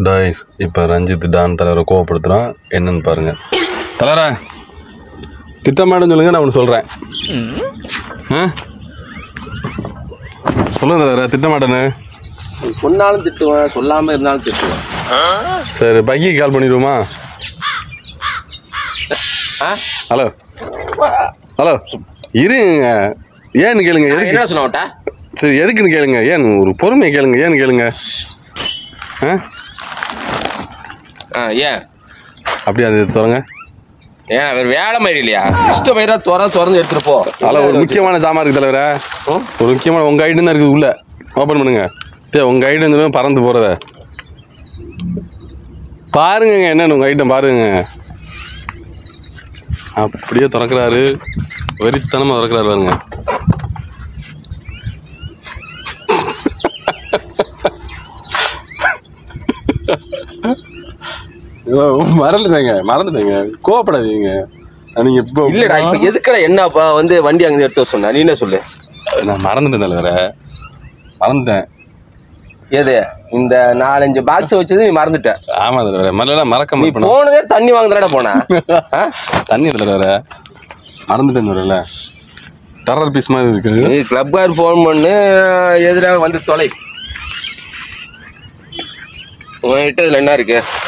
Toys இப்போ Ranjith Don தலைவரை கோவப்படுத்துகிறான் என்னன்னு பாருங்க தலைவரா திட்டமாட்டேன்னு சொல்லுங்க நான் ஒன்று சொல்கிறேன் ஆ சொல்லுங்க தலைவரா திட்டமாட்டேன்னு நீ சொன்னாலும் திட்டுவேன் சொல்லாம இருந்தாலும் திட்டுவேன் சரி பைக்கு கால் பண்ணிடுவோமா ஆ? ஹலோ ஹலோ இருங்க ஏன்னு கேளுங்க நான் எதுக்கு என்ன சொன்னவன்டா சரி எதுக்குன்னு கேளுங்க ஏன் ஒரு பொறுமையை கேளுங்க ஏன்னு கேளுங்க ஆ ஆ ஏன் அப்படியே அது தொடங்க ஏன் அவர் வேலை மாதிரி இல்லையா இஷ்ட மயிரா திற திறந்து எடுத்துட்டு போ அதில் ஒரு முக்கியமான சாமான் இருக்குது தலைவரே ஒரு முக்கியமான உங்கள் ஐடி தான் இருக்குது உள்ள ஓப்பன் பண்ணுங்க சரி உங்கள் ஐடி வந்து பறந்து போகிறத பாருங்கங்க என்னன்னு உங்கள் ஐட்டம் பாருங்க அப்படியே திறக்கிறாரு வெறித்தனமாக திறக்கிறாரு பாருங்க ஐயோ, மறந்துட்டேங்க மறந்துட்டேங்க கோவப்படாதீங்க நீங்கள் இப்போ இல்லடா இப்ப எதுக்குடா என்னப்பா வந்து வண்டி அங்க எடுத்து வர சொன்ன நீ என்ன சொல்லு நான் மறந்துட்டேன் தலைவரே மறந்துட்டேன் எது இந்த நாலஞ்சு பாக்ஸ் வச்சது நீ மறந்துட்ட ஆமாம் தலைவரே மறலாம் மறக்க நீ மாட்டேன் போனதே தண்ணி வாங்குறடா போன ஆ? தண்ணி இல்லை தலைவரே மறந்துட்டேன் தலைவரே டெரர் பீஸ் மாதிரி இருக்குது நீ கிளப்கார் ஃபோன் பண்ணு எதிராக வந்து தொலை உங்ககிட்ட இதுல என்ன இருக்கு